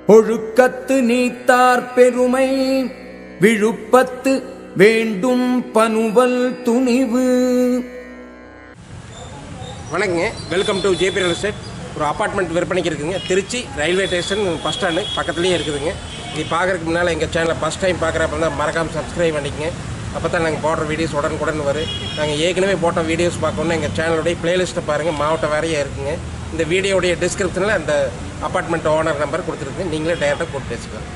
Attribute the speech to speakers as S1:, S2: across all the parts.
S1: ஒழுக்கத்து நீத்தார் பெருமை விழுப்பத்து வேண்டும் பனுவல் துணிவு
S2: வணக்கங்க welcome to JB real estate ஒரு அப்பார்ட்மெண்ட் விற்பனைக்கு இருக்குங்க Trichy railway station bus stand பக்கத்துலேயே இருக்குதுங்க இது பார்க்குறதுக்கு முன்னால் எங்கள் சேனலை ஃபஸ்ட் டைம் பார்க்குறப்ப தான் மறக்காமல் சப்ஸ்கிரைப் பண்ணிக்கங்க அப்போ தான் நாங்கள் போடுற வீடியோஸ் உடனுக்குடன் வரும் நாங்கள் ஏற்கனவே போட்ட வீடியோஸ் பார்க்கணுன்னா எங்கள் சேனலுடைய பிளேலிஸ்ட்டை பாருங்கள் மாவட்ட வேறையாக இருக்குங்க இந்த வீடியோடைய டிஸ்கிரிப்ஷனில் அந்த அப்பார்ட்மெண்ட் ஓனர் நம்பர் கொடுத்துருக்கு நீங்களே டேரெக்டாக கூப்பிட்டு பேசிக்கலாம்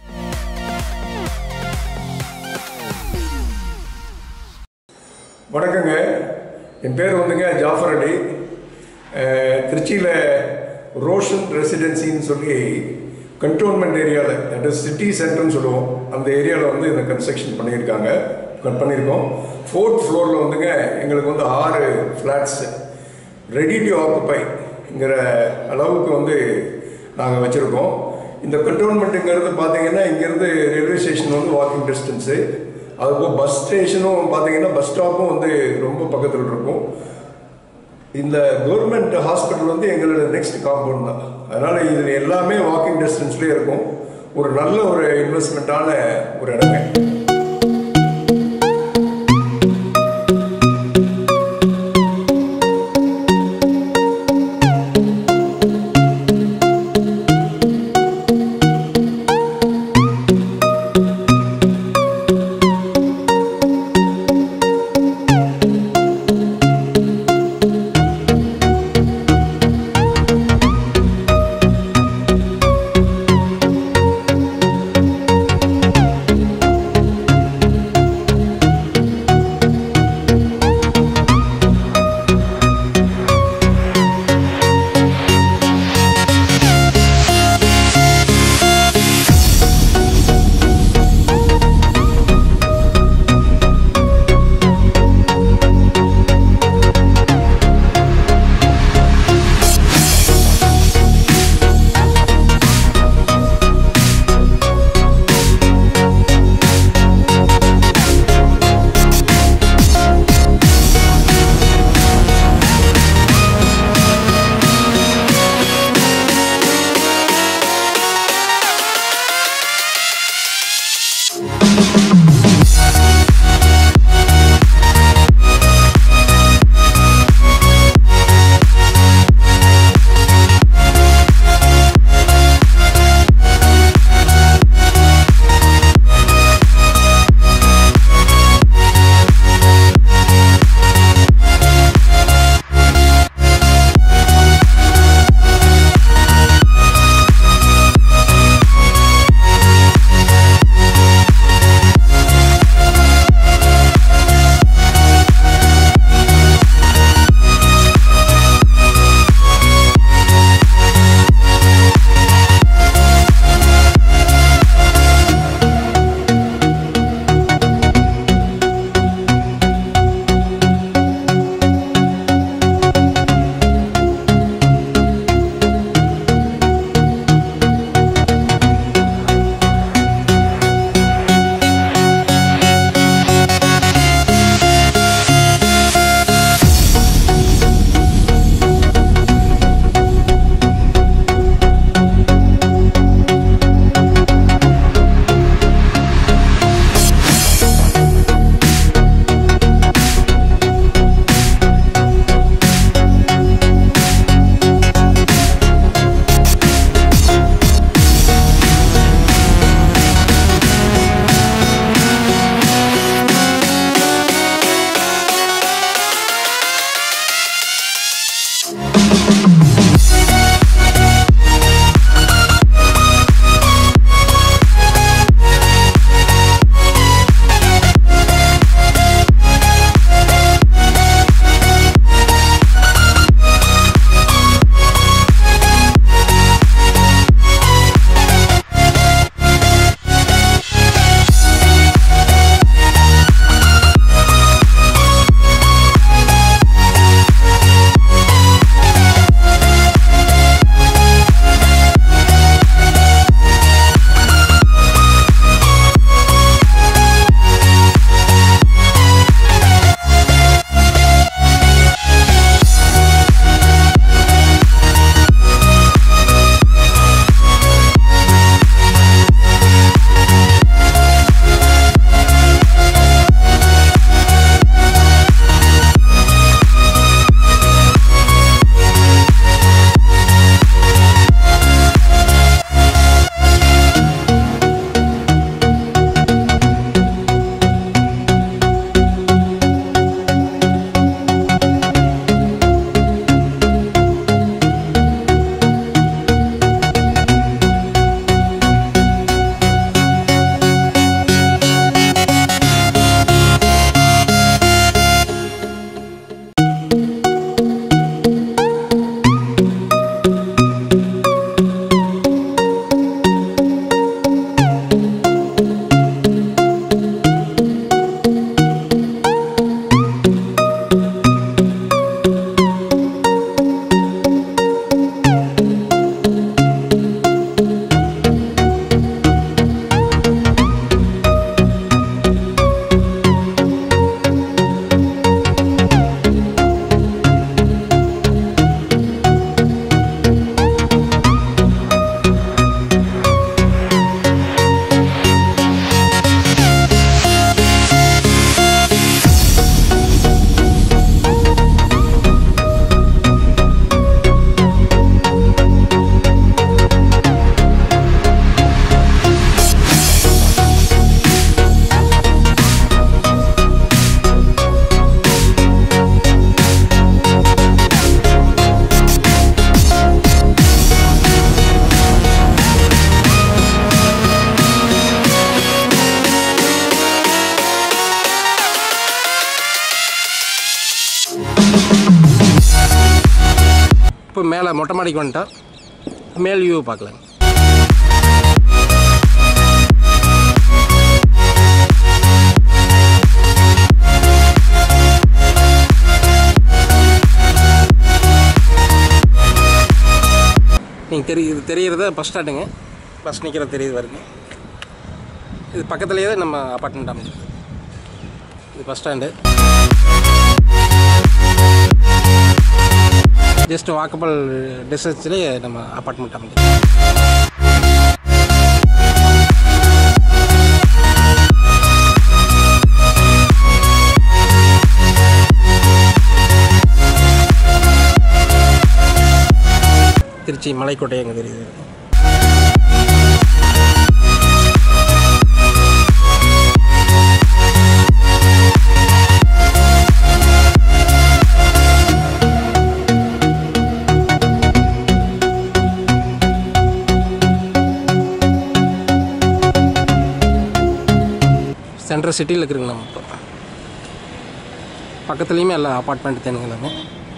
S3: வணக்கங்க என் பேர் வந்துங்க ஜாஃபர் அலி அஹ், திருச்சியில் ரோஷன் ரெசிடென்சின்னு சொல்லி கண்டோன்மெண்ட் ஏரியாவில் தட் இஸ் சிட்டி சென்டர்னு சொல்லுவோம் அந்த ஏரியாவில் வந்து இந்த கன்ஸ்ட்ரக்ஷன் பண்ணியிருக்காங்க கட் பண்ணியிருக்கோம் ஃபோர்த் ஃப்ளோரில் வந்துங்க எங்களுக்கு வந்து ஆறு ஃப்ளாட்ஸ் ரெடி டு ஆக்குப்பைங்கிற அளவுக்கு வந்து நாங்கள் வச்சுருக்கோம் இந்த கண்டோன்மெண்ட்டுங்கிறது பார்த்தீங்கன்னா இங்கேருந்து ரயில்வே ஸ்டேஷன் வந்து வாக்கிங் டிஸ்டன்ஸு அதுபோல் பஸ் ஸ்டேஷனும் பார்த்தீங்கன்னா பஸ் ஸ்டாப்பும் வந்து ரொம்ப பக்கத்தில் இருக்கும் இந்த கவர்மெண்ட் ஹாஸ்பிட்டல் வந்து எங்களோட நெக்ஸ்ட் காம்பவுண்ட் தான் அதனால் இதில் எல்லாமே வாக்கிங் டிஸ்டன்ஸ்லேயே இருக்கும் ஒரு நல்ல ஒரு இன்வெஸ்ட்மெண்ட்டான ஒரு இடங்க
S2: இப்போ மேலே மொட்டை மாடிக்கு வந்துட்டோம் மேல் வியூ பார்க்கலாம் நீங்கள் தெரிய இது தெரிகிறது பஸ் ஸ்டாண்டுங்க பஸ் நிற்கிற தெரியுது வருது இது பக்கத்துலேயே தான் நம்ம அப்பார்ட்மெண்ட் அமைஞ்சிருக்கு இது பஸ் ஸ்டாண்டு ஜஸ்ட் வாக்கபிள் டிஸ்டன்ஸ்லேயே நம்ம அப்பார்ட்மெண்ட் அமைஞ்சிருக்கு திருச்சி மலைக்கோட்டை எங்கே தெரியுது சென்ட்ரல் சிட்டியில் இருக்குதுங்க நம்ம இப்போ பக்கத்துலேயுமே எல்லாம் அப்பார்ட்மெண்ட் தானுங்க எல்லாமே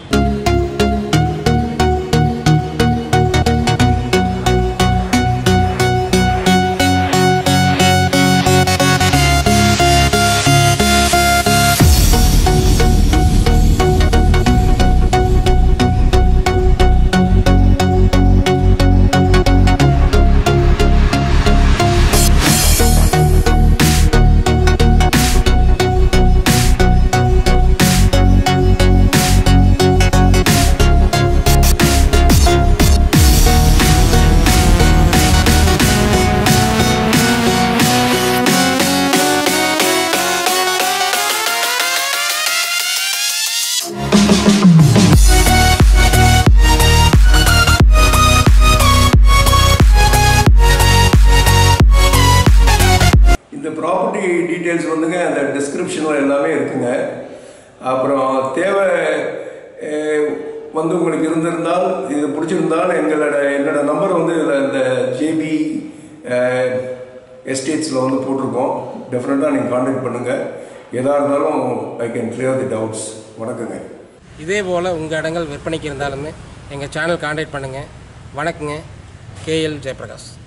S3: இந்த ப்ராப்பர்ட்டி டீட்டெயில்ஸ் வந்துங்க அந்த டிஸ்கிரிப்ஷனில் எல்லாமே இருக்குங்க அப்புறம் தேவை அஹ், வந்து உங்களுக்கு இருந்திருந்தால் இது பிடிச்சிருந்தால் எங்களோட என்னோட நம்பர் வந்து இதில் இந்த ஜேபி எஸ்டேட்ஸில் வந்து போட்டிருக்கோம் டெஃபினட்டாக நீங்கள் காண்டாக்ட் பண்ணுங்கள் எதாக இருந்தாலும் I can clear the doubts வணக்கங்க
S2: இதே போல் உங்கள் இடங்கள் விற்பனைக்கு இருந்தாலுமே எங்கள் சேனல் காண்டாக்ட் பண்ணுங்கள் வணக்கங்க கேஎல் ஜெயபிரகாஷ்